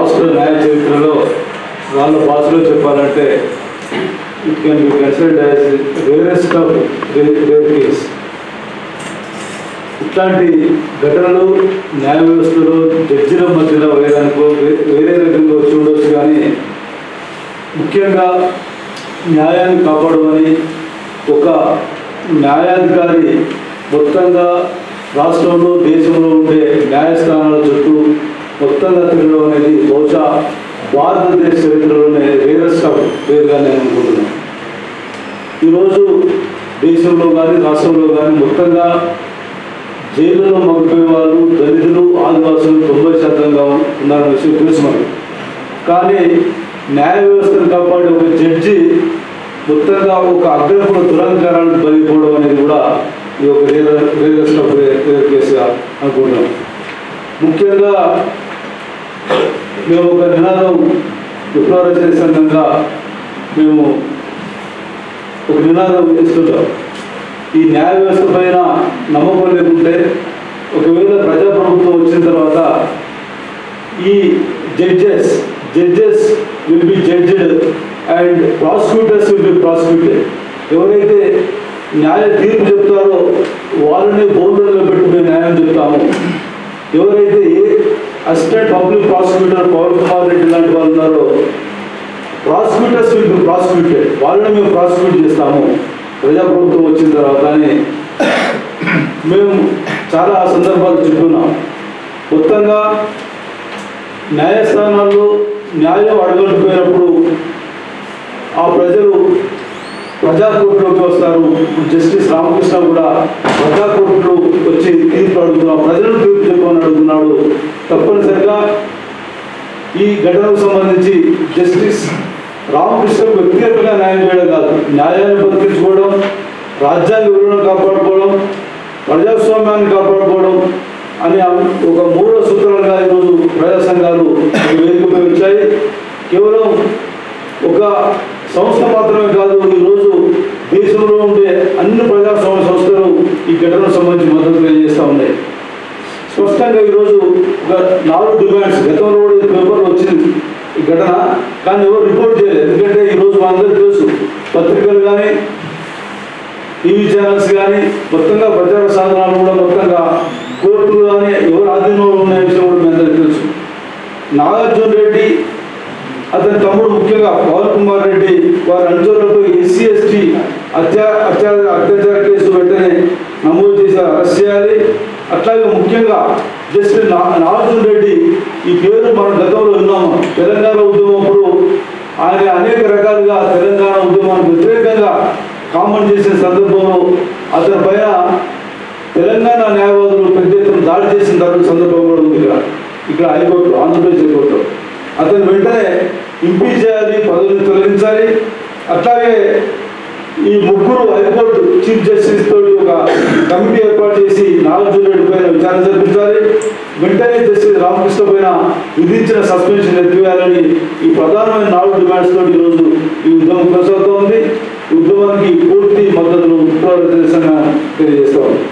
రాష్ట్ర న్యాయ చరిత్రలో వాళ్ళ భాషలో చెప్పాలంటే it can be considered as rarest of rare case ఇట్లాంటి ఘటనలు న్యాయ వ్యవస్థలో జడ్జిల మధ్యలో వేయడానికో వే- వేరే రకంగా వచ్చి ఉండొచ్చు కానీ ముఖ్యంగా న్యాయాన్ని కాపాడమని ఒక న్యాయాధికారి మొత్తంగా రాష్ట్రంలో దేశంలో ఉండే న్యాయస్థానాల చుట్టూ మొత్తంగా తిరగడం అనేది బహుశా భారతదేశ చరిత్రలోనే రేరెస్ట్ ఆఫ్ రేర్గా నేను అనుకుంటున్నాను ఈరోజు దేశంలో కానీ రాష్ట్రంలో కానీ మొత్తంగా జైలులో మగ్గిపోయే వాళ్ళు దళితులు ఆదివాసులు తొంభై శాతంగా ఉన్నారన్న విషయం తెలుసు మనకు కానీ న్యాయ వ్యవస్థను కాపాడే ఒక జడ్జి మొత్తంగా ఒక అగ్రపుల దురంకారానికి బలిపోవడం అనేది కూడా ఈ ఒక రియలెస్ట్ ఆఫ్ రేర్ కేసుగా అనుకుంటున్నాం ముఖ్యంగా మేము ఒక నినాదం విప్లవ రచన సంఘంగా మేము ఒక నినాదం ఇస్తుంటాం ఈ న్యాయ వ్యవస్థ పైన నమ్మకం లేకుంటే ఒకవేళ ప్రజాప్రభుత్వం వచ్చిన తర్వాత ఈ judges judges will be judged and prosecutors will be prosecuted ఎవరైతే న్యాయ తీర్పు చెప్తారో వాళ్ళని బోర్డులో పెట్టి మేము న్యాయం చెప్తాము ఎవరైతే ఏ assistant public prosecutor Pavan Kumar Reddy లాంటి వాళ్ళు ఉన్నారో ప్రాసిక్యూటర్స్ విల్ బి ప్రాసిక్యూటెడ్ వాళ్ళని మేము ప్రాసిక్యూట్ చేస్తాము ప్రజాప్రభుత్వం వచ్చిన తర్వాత అని మేము చాలా సందర్భాలు చెప్తున్నాం మొత్తంగా న్యాయస్థానాల్లో న్యాయం అడగలిపోయినప్పుడు ఆ ప్రజలు ప్రజా కోర్టులోకి వస్తారు జస్టిస్ రామకృష్ణ కూడా ప్రజా కోర్టులో వచ్చి తీర్పు అడుగుతున్నాం ప్రజలను తీర్పు చెప్పమని అడుగుతున్నాడు తప్పనిసరిగా ఈ ఘటనకు సంబంధించి జస్టిస్ రామకృష్ణ వ్యక్తిగతంగా న్యాయం చేయడం కాదు న్యాయాన్ని బతికించుకోవడం రాజ్యాంగ విలువలను కాపాడుకోవడం ప్రజాస్వామ్యాన్ని కాపాడుకోవడం అనే ఒక మూల సూత్రాలుగా ఈరోజు ప్రజా సంఘాలు ఈ వేదికపై వచ్చాయి కేవలం ఒక సంస్థ మాత్రమే కాదు ఈరోజు దేశంలో ఉండే అన్ని ప్రజాస్వామ్య సంస్థలు ఈ ఘటనకు సంబంధించి మద్దతు తెలియజేస్తూ ఉన్నాయి స్పష్టంగా ఈరోజు ఒక నాలుగు డిమాండ్స్ గతంలో కూడా ఈ పేపర్లో వచ్చింది ఈ ఘటన కానీ ఎవరు రిపోర్ట్ చేయలేదు ఎందుకంటే ఈరోజు మనందరికీ తెలుసు పత్రికలు కానీ టీవీ ఛానల్స్ కానీ మొత్తంగా ప్రచార సాధనాలు కూడా మొత్తంగా కోర్టులు కానీ ఎవరు ఆధీనంలో ఉన్న విషయం కూడా మీ అందరికీ తెలుసు నాగార్జున రెడ్డి అతని తమ్ముడు ముఖ్యంగా పవన్ కుమార్ రెడ్డి వారి అనుచరులపై ఎస్సీ ఎస్టీ అత్యా అత్యా అత్యాచార కేసు వెంటనే నమోదు చేసి అరెస్ట్ చేయాలి అట్లాగే ముఖ్యంగా జస్ట్ నా నాగార్జున రెడ్డి ఈ పేరు మనం గతంలో విన్నాము తెలంగాణ ఉద్యమం అప్పుడు ఆయన అనేక రకాలుగా తెలంగాణ ఉద్యమానికి వ్యతిరేకంగా కామెంట్ చేసిన సందర్భంలో అతని పైన తెలంగాణ న్యాయవాదులు పెద్ద ఎత్తున దాడి చేసిన తర్వాత సందర్భం కూడా ఉంది ఇక్కడ ఇక్కడ హైకోర్టు ఆంధ్రప్రదేశ్ హైకోర్టు అతను వెంటనే ఇంపీచ్ చేయాలి పదవిని తొలగించాలి అట్లాగే ఈ ముగ్గురు హైకోర్టు చీఫ్ జస్టిస్ తోటి ఒక కమిటీ ఏర్పాటు చేసి నాగార్జున రెడ్డి పైన విచారణ జరిపించాలి వెంటనే జస్టిస్ రామకృష్ణ పైన విధించిన సస్పెన్షన్ ఎత్తివేయాలని ఈ ప్రధానమైన నాలుగు డిమాండ్స్ తోటి ఈరోజు ఈ ఉద్యమం కొనసాగుతూ ఉంది ఈ ఉద్యమానికి పూర్తి మద్దతును ఉత్తర తెలియజేస్తా ఉంది